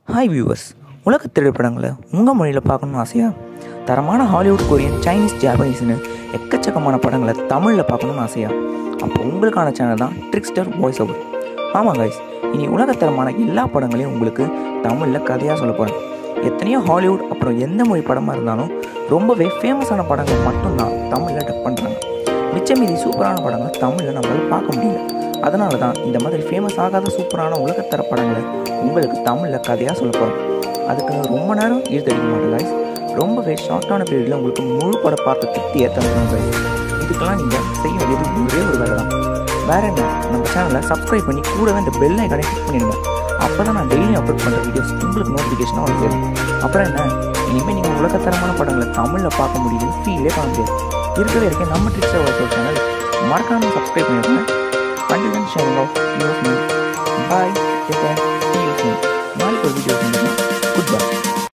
hi viewers உலக திரைப்படங்களை உங்கள் மொழியில் பார்க்கணும்னு ஆசையா தரமான ஹாலிவுட் கொரியன் சைனீஸ் ஜாப்பனீஸ்னு எக்கச்சக்கமான படங்களை தமிழில் பார்க்கணும்னு ஆசையா அப்போ உங்களுக்கான சேனல் தான் ட்ரிக்ஸ்டர் வாய்ஸ் ஓவர் ஆமாம் கைஸ் இனி உலகத்தரமான எல்லா படங்களையும் உங்களுக்கு தமிழில் கதையாக சொல்ல போகிறேன் எத்தனையோ ஹாலிவுட் அப்புறம் எந்த மொழி படமாக இருந்தாலும் ரொம்பவே ஃபேமஸான படங்கள் மட்டும்தான் தமிழில் டப் பண்ணுறாங்க மிச்சம் மீதி சூப்பரான படங்கள் தமிழில் நம்மளால் பார்க்க முடியல அதனால தான் இந்த மாதிரி ஃபேமஸ் ஆகாத சூப்பரான உலகத்தர படங்களை உங்களுக்கு தமிழில் கதையாக சொல்ல போகிறேன் அதுக்கு ரொம்ப நேரம் இழுத்தடிக்க மாட்டேன் guys ரொம்பவே ஷார்ட்டான பீரியடில் உங்களுக்கு முழு படம் பார்த்து திருப்தி ஏற்றணும் guys இதுக்கெல்லாம் நீங்கள் செய்ய வேண்டியது ஒரே ஒரு வேலை தான் வேற என்ன நம்ம சேனலை சப்ஸ்கிரைப் பண்ணி கூடவே இந்த பெல் ஐக்கானே கிளிக் பண்ணிடுங்க அப்போ தான் நான் டெய்லி அப்லோட் பண்ணுற வீடியோஸ் உங்களுக்கு நோட்டிஃபிகேஷனாக வந்து சேரும் அப்புறம் என்ன இனிமேல் நீங்கள் உலகத்தரமான படங்களை தமிழில் பார்க்க முடியுது ஃபீலே பண்ண முடியாது இருக்கவே இருக்க நம்ம ட்ரிக்ஸை வாய்ஸ் சேனல் மறக்காமல் சப்ஸ்கிரைப் பண்ணிடுங்க until then signing off yours me bye take care see you soon நாளைக்கு ஒரு வீடியோ